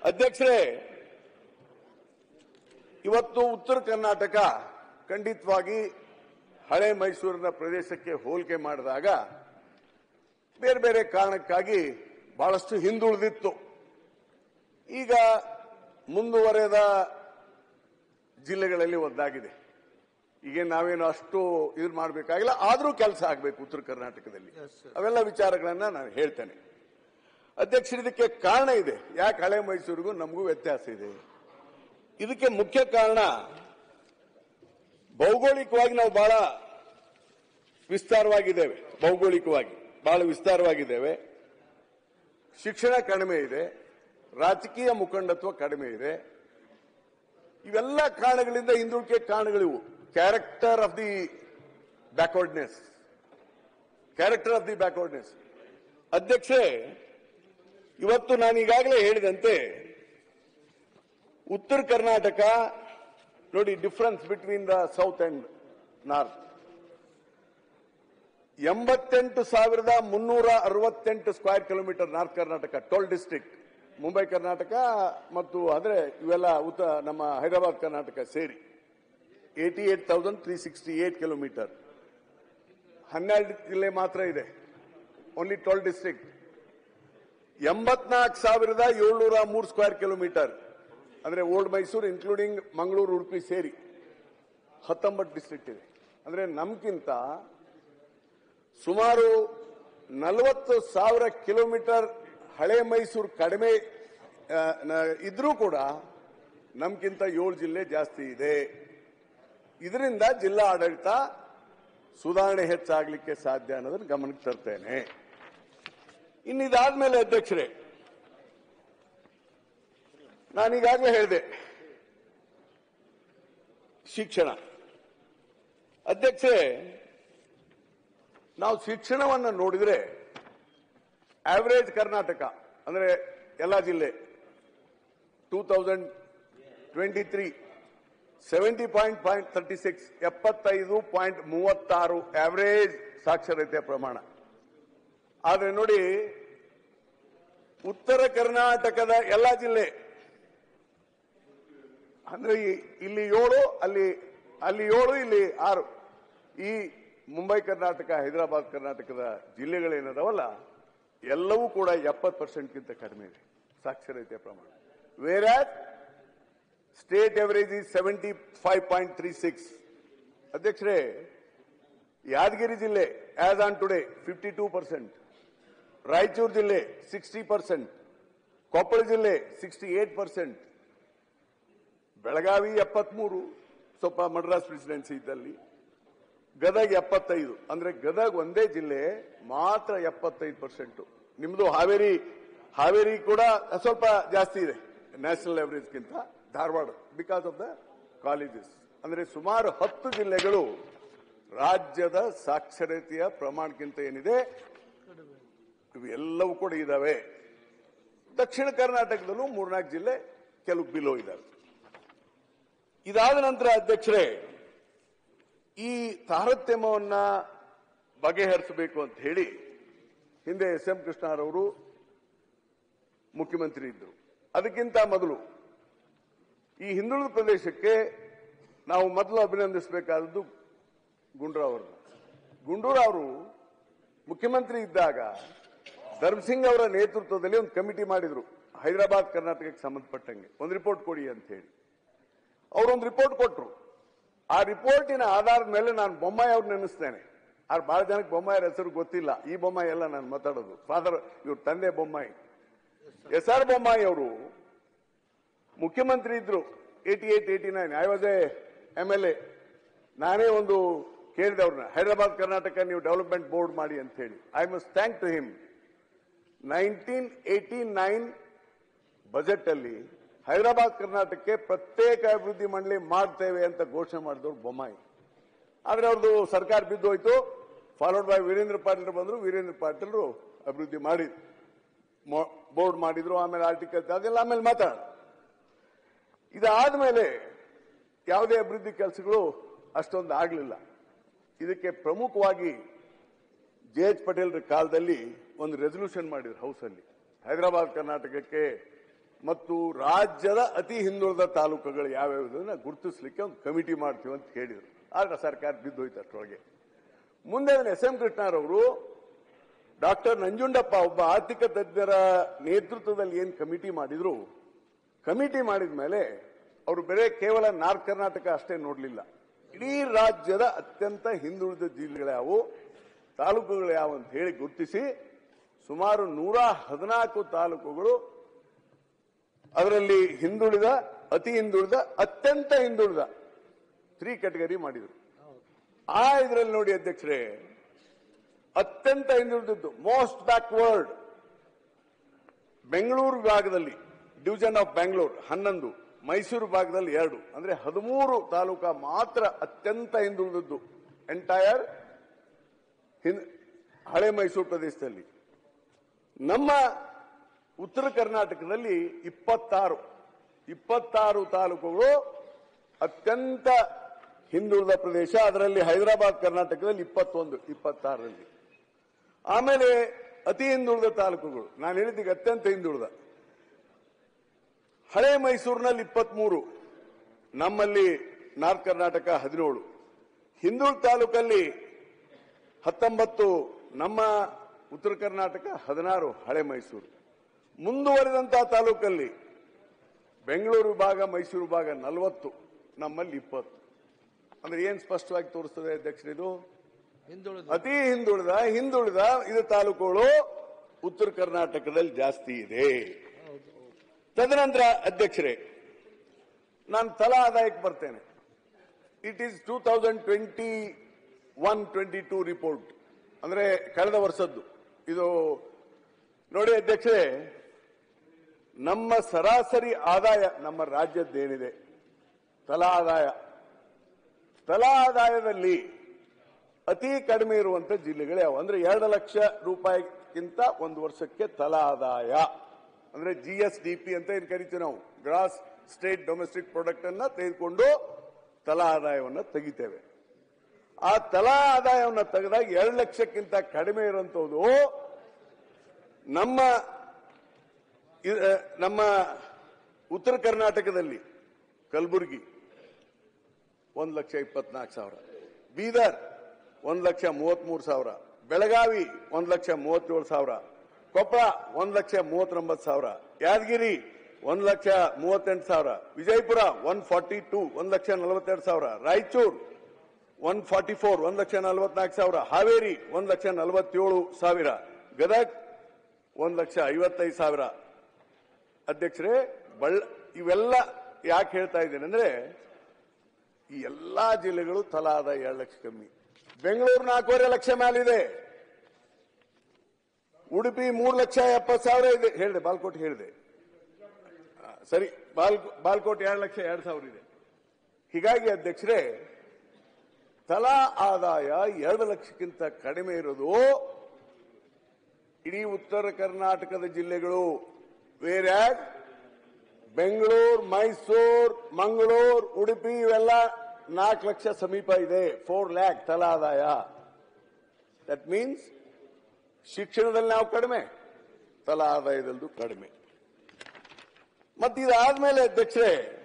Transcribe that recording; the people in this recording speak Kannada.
ಅಧ್ಯಕ್ಷರೇ ಇವತ್ತು ಉತ್ತರ ಕರ್ನಾಟಕ ಖಂಡಿತವಾಗಿ ಹಳೆ ಮೈಸೂರಿನ ಪ್ರದೇಶಕ್ಕೆ ಹೋಲಿಕೆ ಮಾಡಿದಾಗ ಬೇರೆ ಬೇರೆ ಕಾರಣಕ್ಕಾಗಿ ಬಹಳಷ್ಟು ಹಿಂದುಳಿದಿತ್ತು ಈಗ ಮುಂದುವರೆದ ಜಿಲ್ಲೆಗಳಲ್ಲಿ ಒಂದಾಗಿದೆ ಈಗ ನಾವೇನು ಅಷ್ಟು ಇದು ಮಾಡಬೇಕಾಗಿಲ್ಲ ಆದರೂ ಕೆಲಸ ಆಗಬೇಕು ಉತ್ತರ ಕರ್ನಾಟಕದಲ್ಲಿ ಅವೆಲ್ಲ ವಿಚಾರಗಳನ್ನ ನಾನು ಹೇಳ್ತೇನೆ ಅಧ್ಯಕ್ಷರು ಇದಕ್ಕೆ ಕಾರಣ ಇದೆ ಯಾಕೆ ಹಳೆ ಮೈಸೂರಿಗೂ ನಮಗೂ ವ್ಯತ್ಯಾಸ ಇದೆ ಇದಕ್ಕೆ ಮುಖ್ಯ ಕಾರಣ ಭೌಗೋಳಿಕವಾಗಿ ನಾವು ಬಹಳ ವಿಸ್ತಾರವಾಗಿದ್ದೇವೆ ಭೌಗೋಳಿಕವಾಗಿ ಬಹಳ ವಿಸ್ತಾರವಾಗಿದ್ದೇವೆ ಶಿಕ್ಷಣ ಕಡಿಮೆ ಇದೆ ರಾಜಕೀಯ ಮುಖಂಡತ್ವ ಕಡಿಮೆ ಇದೆ ಇವೆಲ್ಲ ಕಾರಣಗಳಿಂದ ಹಿಂದುಳಿಕೆ ಕಾರಣಗಳಿವು character of the backwardness character of the backwardness ಅಧ್ಯಕ್ಷೆ ಇವತ್ತು ನಾನು ಈಗಾಗಲೇ ಹೇಳಿದಂತೆ ಉತ್ತರ ಕರ್ನಾಟಕ ನೋಡಿ difference between the south and north ಎಂಬತ್ತೆಂಟು ಸಾವಿರದ ಮುನ್ನೂರ ಅರವತ್ತೆಂಟು square kilometre north Karnataka total district Mumbai Karnataka ಮತ್ತು ಅಂದ್ರೆ ಇವೆಲ್ಲ ಉತ್ತ ನಮ್ಮ ಹೈದರಾಬಾದ್ ಕರ್ನಾಟಕ ಸೇರಿ eighty eight thousand three sixty eight kilometre ಹನ್ನೆರಡು ಜಿಲ್ಲೆ ಮಾತ್ರ ಇದೆ ಓನ್ಲಿ ಟೋಲ್ ಡಿಸ್ಟ್ರಿಕ್ಟ್ ಎಂಬತ್ನಾಲ್ಕು ಸಾವಿರದ ಏಳ್ನೂರ ಮೂರು ಸ್ಕ್ವೇರ್ ಕಿಲೋಮೀಟರ್ ಅಂದ್ರೆ ಓಲ್ಡ್ ಮೈಸೂರು ಇನ್ಕ್ಲೂಡಿಂಗ್ ಮಂಗಳೂರು ಉಡುಪಿ ಸೇರಿ ಹತ್ತೊಂಬತ್ತು ಡಿಸ್ಟ್ರಿಕ್ಟ್ ಇದೆ ಅಂದ್ರೆ ನಮ್ಗಿಂತ ಸುಮಾರು ನಲವತ್ತು ಸಾವಿರ ಕಿಲೋಮೀಟರ್ ಹಳೆ ಮೈಸೂರು ಕಡಿಮೆ ಆ, ನ- ಇದ್ರೂ ಕೂಡ ನಮ್ಗಿಂತ ಏಳು ಜಿಲ್ಲೆ ಜಾಸ್ತಿ ಇದೆ ಇದರಿಂದ ಜಿಲ್ಲಾ ಆಡಳಿತ ಸುಧಾರಣೆ ಹೆಚ್ಚಾಗಲಿಕ್ಕೆ ಸಾಧ್ಯ ಅನ್ನೋದನ್ನು ಗಮನಕ್ಕೆ ತರ್ತೇನೆ ಇನ್ನಿದಾದ್ಮೇಲೆ ಅಧ್ಯಕ್ಷರೇ ನಾನೀಗಾಗಲೇ ಹೇಳಿದೆ ಶಿಕ್ಷಣ ಅಧ್ಯಕ್ಷರೇ ನಾವು ಶಿಕ್ಷಣವನ್ನು ನೋಡಿದ್ರೆ ಆವರೇಜ್ ಕರ್ನಾಟಕ ಅಂದ್ರೆ ಎಲ್ಲ ಜಿಲ್ಲೆ two thousand twenty three seventy point point thirty six ಎಪ್ಪತ್ತೈದು ಪಾಯಿಂಟ್ ಮೂವತ್ತಾರು ಆವರೇಜ್ ಸಾಕ್ಷರತೆ ಪ್ರಮಾಣ ಆದರೆ ನೋಡಿ ಉತ್ತರ ಕರ್ನಾಟಕದ ಎಲ್ಲ ಜಿಲ್ಲೆ ಅಂದ್ರೆ ಈ- ಇಲ್ಲಿ ಏಳು ಅಲ್ಲಿ ಅಲ್ಲಿ ಏಳು ಇಲ್ಲಿ ಆರು ಈ ಮುಂಬೈ ಕರ್ನಾಟಕ ಹೈದರಾಬಾದ್ ಕರ್ನಾಟಕದ ಜಿಲ್ಲೆಗಳೇನದಾವಲ್ಲ ಎಲ್ಲವೂ ಕೂಡ ಎಪ್ಪತ್ತು ಪರ್ಸೆಂಟ್ಗಿಂತ ಕಡಿಮೆ ಇದೆ ಸಾಕ್ಷರತೆಯ ಪ್ರಮಾಣ where state average is seventy five point three six ಅಧ್ಯಕ್ಷರೇ ಯಾದಗಿರಿ ಜಿಲ್ಲೆ as on today fifty two percent Raichur ಜಿಲ್ಲೆ ಸಿಕ್ಸ್ಟಿ ಪರ್ಸೆಂಟ್ ಕೊಪ್ಪಳ ಜಿಲ್ಲೆ ಸಿಕ್ಸ್ಟಿ ಏಟ್ ಪರ್ಸೆಂಟ್ ಬೆಳಗಾವಿ ಎಪ್ಪತ್ಮೂರು ಸ್ವಲ್ಪ ಮಡ್ರಾಸ್ ಪ್ರೆಸಿಡೆನ್ಸಿ ಇದ್ದಲ್ಲಿ ಗದಗ್ ಎಪ್ಪತ್ತೈದು ಅಂದ್ರೆ ಗದಗ್ ಒಂದೇ ಜಿಲ್ಲೆ ಮಾತ್ರ ಎಪ್ಪತ್ತೈದು ಪರ್ಸೆಂಟ್ ನಿಮ್ದು ಹಾವೇರಿ ಹಾವೇರಿ ಕೂಡ ಸ್ವಲ್ಪ ಜಾಸ್ತಿ ಇದೆ ನ್ಯಾಷನಲ್ ಗಿಂತ Dharwad because of the colleges ಅಂದ್ರೆ ಸುಮಾರು ಹತ್ತು ಜಿಲ್ಲೆಗಳು ರಾಜ್ಯದ ಸಾಕ್ಷರತೆಯ ಪ್ರಮಾಣಕ್ಕಿಂತ ಏನಿದೆ ಇವೆಲ್ಲವೂ ಕೂಡ ಇದಾವೆ ದಕ್ಷಿಣ ಕರ್ನಾಟಕದಲ್ಲೂ ಮೂರ್ನಾಲ್ಕು ಜಿಲ್ಲೆ ಕೆಲವು ಬಿಲೋ ಇದಾವೆ ಇದಾದ ನಂತರ ಅಧ್ಯಕ್ಷರೇ ಈ ತಾರತಮ್ಯವನ್ನ ಬಗೆಹರಿಸಬೇಕು ಅಂತ ಹೇಳಿ ಹಿಂದೆ ಎಸ್ ಎಂ ಕೃಷ್ಣರವರು ಮುಖ್ಯಮಂತ್ರಿ ಇದ್ದರು ಅದಕ್ಕಿಂತ ಮೊದಲು ಈ ಹಿಂದುಳಿದ ಪ್ರದೇಶಕ್ಕೆ ನಾವು ಮೊದಲು ಅಭಿನಂದಿಸಬೇಕಾದದ್ದು ಗುಂಡೂರಾವ್ ಅವರನ್ನ ಗುಂಡೂರಾವ್ ಅವರು ಮುಖ್ಯಮಂತ್ರಿ ಇದ್ದಾಗ ಧರ್ಮಸಿಂಗ್ ಅವರ ನೇತೃತ್ವದಲ್ಲಿ ಒಂದು ಕಮಿಟಿ ಮಾಡಿದ್ರು ಹೈದರಾಬಾದ್ ಕರ್ನಾಟಕಕ್ಕೆ ಸಂಬಂಧಪಟ್ಟಂಗೆ ಒಂದು ರಿಪೋರ್ಟ್ ಕೊಡಿ ಅಂತ ಹೇಳಿ ಅವರೊಂದು ರಿಪೋರ್ಟ್ ಕೊಟ್ಟರು ಆ ರಿಪೋರ್ಟಿನ ಆಧಾರದ ಮೇಲೆ ನಾನು ಬೊಮ್ಮಾಯಿ ಅವ್ರು ನೆನೆಸ್ತೇನೆ ಆದ್ರೆ ಬಹಳ ಜನಕ್ಕೆ ಬೊಮ್ಮಾಯಿರ ಹೆಸರು ಗೊತ್ತಿಲ್ಲ ಈ ಬೊಮ್ಮಾಯಿ ಎಲ್ಲ ನಾನು ಮಾತಾಡೋದು ಫಾದರ್ ಇವ್ರ ತಂದೆ ಬೊಮ್ಮಾಯಿ ಎಸ್ ಆರ್ ಬೊಮ್ಮಾಯಿ ಅವರು ಮುಖ್ಯಮಂತ್ರಿ ಇದ್ರು eighty eight eighty nine I was a M L A ನಾನೇ ಒಂದು ಕೇಳಿದೆ ಅವ್ರನ್ನ ಹೈದರಾಬಾದ್ ಕರ್ನಾಟಕ ನೀವು ಡೆವಲಪ್ಮೆಂಟ್ ಬೋರ್ಡ್ ಮಾಡಿ ಅಂತ ಹೇಳಿ I must thank to him nineteen eighty nine budget ಅಲ್ಲಿ ಹೈದರಾಬಾದ್ ಕರ್ನಾಟಕಕ್ಕೆ ಪ್ರತ್ಯೇಕ ಅಭಿವೃದ್ಧಿ ಮಂಡಳಿ ಮಾಡ್ತೇವೆ ಅಂತ ಘೋಷಣೆ ಮಾಡಿದವರು ಬೊಮ್ಮಾಯಿ ಆದ್ರೆ ಅವ್ರದ್ದು ಸರ್ಕಾರ ಬಿದ್ದೋಯ್ತು ಫಾಲೋಡ್ ಬೈ ವೀರೇಂದ್ರ ಪಾಟೀಲ್ ಬಂದ್ರು ವೀರೇಂದ್ರ ಪಾಟೀಲ್ರು ಅಭಿವೃದ್ಧಿ ಮಾಡಿ ಬೋರ್ಡ್ ಮಾಡಿದ್ರು ಆಮೇಲೆ ಆರ್ಟಿಕಲ್ ಅದೆಲ್ಲ ಆಮೇಲೆ ಮಾತಾಡ ಇದಾದ್ಮೇಲೆ ಯಾವುದೇ ಅಭಿವೃದ್ಧಿ ಕೆಲಸಗಳು ಅಷ್ಟೊಂದು ಆಗಲಿಲ್ಲ ಇದಕ್ಕೆ ಪ್ರಮುಖವಾಗಿ ಜೆ ಎಚ್ ಪಟೇಲ್ರ ಕಾಲದಲ್ಲಿ ಒಂದು ರೆಸಲ್ಯೂಷನ್ ಮಾಡಿದ್ರು ಹೌಸ್ ಅಲ್ಲಿ ಹೈದರಾಬಾದ್ ಕರ್ನಾಟಕಕ್ಕೆ ಮತ್ತು ರಾಜ್ಯದ ಅತಿ ಹಿಂದುಳಿದ ತಾಲೂಕುಗಳು ಯಾವ್ಯಾವುದನ್ನ ಗುರುತಿಸ್ಲಿಕ್ಕೆ ಒಂದು ಕಮಿಟಿ ಮಾಡ್ತೀವಿ ಅಂತ ಹೇಳಿದರು ಆದ್ರೆ ಸರ್ಕಾರ ಬಿದ್ದೋಯ್ತು ಅಷ್ಟರೊಳಗೆ ಮುಂದೆ ಎಸ್ ಎಂ ಕೃಷ್ಣರವರು ಡಾಕ್ಟರ್ ನಂಜುಂಡಪ್ಪ ಒಬ್ಬ ಆರ್ಥಿಕ ತಜ್ಞರ ನೇತೃತ್ವದಲ್ಲಿ ಏನು ಕಮಿಟಿ ಮಾಡಿದ್ರು ಕಮಿಟಿ ಮಾಡಿದ ಮೇಲೆ ಅವರು ಬೇರೆ ಕೇವಲ ನಾರ್ತ್ ಕರ್ನಾಟಕ ಅಷ್ಟೇ ನೋಡಲಿಲ್ಲ ಇಡೀ ರಾಜ್ಯದ ಅತ್ಯಂತ ಹಿಂದುಳಿದ ಜಿಲ್ಲೆಗಳ್ಯಾವು ತಾಲೂಕುಗಳು ಯಾವ ಅಂತ ಹೇಳಿ ಗುರುತಿಸಿ ಸುಮಾರು ನೂರ ಹದಿನಾಲ್ಕು ತಾಲೂಕುಗಳು ಅದರಲ್ಲಿ ಹಿಂದುಳಿದ ಅತಿ ಹಿಂದುಳಿದ ಅತ್ಯಂತ ಹಿಂದುಳಿದ ತ್ರೀ ಕ್ಯಾಟಗರಿ ಮಾಡಿದರು ಆ ಇದರಲ್ಲಿ ನೋಡಿ ಅಧ್ಯಕ್ಷರೇ ಅತ್ಯಂತ ಹಿಂದುಳಿದದ್ದು ಮೋಸ್ಟ್ ಬ್ಯಾಕ್ವರ್ಡ್ ಬೆಂಗಳೂರು ಭಾಗದಲ್ಲಿ ಡಿವಿಷನ್ ಆಫ್ ಬೆಂಗಳೂರು ಹನ್ನೊಂದು ಮೈಸೂರು ಭಾಗದಲ್ಲಿ ಎರಡು ಅಂದ್ರೆ ಹದಿಮೂರು ತಾಲೂಕ ಮಾತ್ರ ಅತ್ಯಂತ ಹಿಂದುಳಿದದ್ದು ಎಂಟೈರ್ ಹಳೆ ಮೈಸೂರು ಪ್ರದೇಶದಲ್ಲಿ ನಮ್ಮ ಉತ್ತರ ಕರ್ನಾಟಕದಲ್ಲಿ ಇಪ್ಪತ್ತಾರು ಇಪ್ಪತ್ತಾರು ತಾಲೂಕುಗಳು ಅತ್ಯಂತ ಹಿಂದುಳಿದ ಪ್ರದೇಶ ಅದರಲ್ಲಿ ಹೈದರಾಬಾದ್ ಕರ್ನಾಟಕದಲ್ಲಿ ಇಪ್ಪತ್ತೊಂದು ಇಪ್ಪತ್ತಾರರಲ್ಲಿ ಆಮೇಲೆ ಅತಿ ಹಿಂದುಳಿದ ತಾಲೂಕುಗಳು ನಾನು ಹೇಳಿದ್ದೀಗ ಅತ್ಯಂತ ಹಿಂದುಳಿದ ಹಳೆ ಮೈಸೂರಿನಲ್ಲಿ ಇಪ್ಪತ್ಮೂರು ನಮ್ಮಲ್ಲಿ ನಾರ್ತ್ ಕರ್ನಾಟಕ ಹದಿನೇಳು ಹಿಂದುಳಿದ ತಾಲೂಕಲ್ಲಿ ಹತ್ತೊಂಬತ್ತು ನಮ್ಮ ಉತ್ತರ ಕರ್ನಾಟಕ ಹದಿನಾರು ಹಳೆ ಮೈಸೂರು ಮುಂದುವರೆದಂತಹ ತಾಲೂಕಲ್ಲಿ ಬೆಂಗಳೂರು ಭಾಗ ಮೈಸೂರು ಭಾಗ ನಲವತ್ತು ನಮ್ಮಲ್ಲಿ ಇಪ್ಪತ್ತು ಅಂದ್ರೆ ಏನ್ ಸ್ಪಷ್ಟವಾಗಿ ತೋರಿಸ್ತದೆ ಅಧ್ಯಕ್ಷರಿದು ಹಿಂದುಳಿದ ಅತಿ ಹಿಂದುಳಿದ ಹಿಂದುಳಿದ ಇದು ತಾಲೂಕುಗಳು ಉತ್ತರ ಕರ್ನಾಟಕದಲ್ಲಿ ಜಾಸ್ತಿ ಇದೆ ತದನಂತರ ಅಧ್ಯಕ್ಷರೇ ನಾನು ತಲಾ ಆದಾಯಕ್ಕೆ ಬರ್ತೇನೆ it is two thousand twenty one twenty two report ಅಂದ್ರೆ ಕಳೆದ ವರ್ಷದ್ದು ಇದು ನೋಡಿ ಅಧ್ಯಕ್ಷರೇ ನಮ್ಮ ಸರಾಸರಿ ಆದಾಯ ನಮ್ಮ ರಾಜ್ಯದ್ದೇನಿದೆ ತಲಾ ಆದಾಯ ತಲಾ ಆದಾಯದಲ್ಲಿ ಅತಿ ಕಡಿಮೆ ಇರುವಂತ ಜಿಲ್ಲೆಗಳು ಯಾವ ಅಂದ್ರೆ ಎರಡು ಲಕ್ಷ ರೂಪಾಯಿಗಿಂತ ಒಂದು ವರ್ಷಕ್ಕೆ ತಲಾ ಆದಾಯ ಅಂದ್ರೆ ಜಿ ಎಸ್ ಡಿ ಪಿ ಅಂತ ಏನ್ ಕರಿತೀವಿ ನಾವು ಗ್ರಾಸ್ ಸ್ಟೇಟ್ ಡೊಮೆಸ್ಟಿಕ್ ಪ್ರಾಡಕ್ಟ್ ಅನ್ನ ತೆಗೆದುಕೊಂಡು ತಲಾ ಆದಾಯವನ್ನು ತೆಗಿತೇವೆ ಆ ತಲಾ ಆದಾಯವನ್ನು ತೆಗೆದಾಗ ಎರಡು ಲಕ್ಷಕ್ಕಿಂತ ಕಡಿಮೆ ಇರುವಂತದ್ದು ನಮ್ಮ ಇ- ನಮ್ಮ ಉತ್ತರ ಕರ್ನಾಟಕದಲ್ಲಿ ಕಲಬುರಗಿ ಒಂದು ಲಕ್ಷ ಇಪ್ಪತ್ನಾಲ್ಕು ಸಾವಿರ ಬೀದರ್ ಒಂದು ಲಕ್ಷ ಮೂವತ್ಮೂರು ಸಾವಿರ ಬೆಳಗಾವಿ ಒಂದು ಲಕ್ಷ ಮೂವತ್ತೇಳು ಸಾವಿರ ಕೊಪ್ಪಳ ಒಂದು ಲಕ್ಷ ಮೂವತ್ತೊಂಬತ್ತು ಸಾವಿರ ಯಾದಗಿರಿ ಒಂದು ಲಕ್ಷ ಮೂವತ್ತೆಂಟು ಸಾವಿರ ವಿಜಯಪುರ ಒನ್ ಫಾರ್ಟಿ ಟೂ ಒಂದು ಲಕ್ಷ ನಲವತ್ತೆರಡು ಸಾವಿರ ರಾಯಚೂರು ಒನ್ ಫಾರ್ಟಿ ಫೋರ್ ಒಂದು ಲಕ್ಷ ನಲವತ್ನಾಲ್ಕು ಸಾವಿರ ಹಾವೇರಿ ಒಂದು ಲಕ್ಷ ನಲವತ್ತೇಳು ಸಾವಿರ ಗದಗ್ ಒಂದು ಲಕ್ಷ ಐವತ್ತೈದು ಸಾವಿರ ಅಧ್ಯಕ್ಷರೇ ಬಳ್ಳ ಇವೆಲ್ಲ ಯಾಕೆ ಹೇಳ್ತಾ ಇದ್ದೇನೆ ಅಂದ್ರೆ ಈ ಎಲ್ಲಾ ಜಿಲ್ಲೆಗಳು ತಲಾ ಆದಾಯ ಎರಡು ಲಕ್ಷ ಕಮ್ಮಿ ಬೆಂಗಳೂರು ನಾಲ್ಕೂವರೆ ಲಕ್ಷ ಮೇಲಿದೆ ಉಡುಪಿ ಮೂರು ಲಕ್ಷ ಎಪ್ಪತ್ತು ಸಾವಿರ ಇದೆ ಹೇಳಿದೆ ಬಾಲ್ಕೋಟ್ ಹೇಳಿದೆ ಆ, ಸರಿ ಬಾಲ್ ಬಾಲ್ಕೋಟ್ ಎರಡು ಲಕ್ಷ ಎರಡು ಸಾವಿರ ಇದೆ ಹೀಗಾಗಿ ಅಧ್ಯಕ್ಷರೇ ತಲಾ ಆದಾಯ ಎರಡು ಲಕ್ಷಕ್ಕಿಂತ ಕಡಿಮೆ ಇರೋದು ಇಡೀ ಉತ್ತರ ಕರ್ನಾಟಕದ ಜಿಲ್ಲೆಗಳು ಬೇರೆ ಬೆಂಗಳೂರು ಮೈಸೂರು ಮಂಗಳೂರು ಉಡುಪಿ ಇವೆಲ್ಲ ನಾಲ್ಕು ಲಕ್ಷ ಸಮೀಪ ಇದೆ ಫೋರ್ ಲ್ಯಾಕ್ ತಲಾ ಆದಾಯ ದಟ್ ಮೀನ್ಸ್ ಶಿಕ್ಷಣದಲ್ಲಿ ನಾವು ಕಡಿಮೆ ತಲಾ ಆದಾಯದಲ್ಲೂ ಕಡಿಮೆ ಮತ್ತೆ ಇದಾದ್ಮೇಲೆ ಅಧ್ಯಕ್ಷರೇ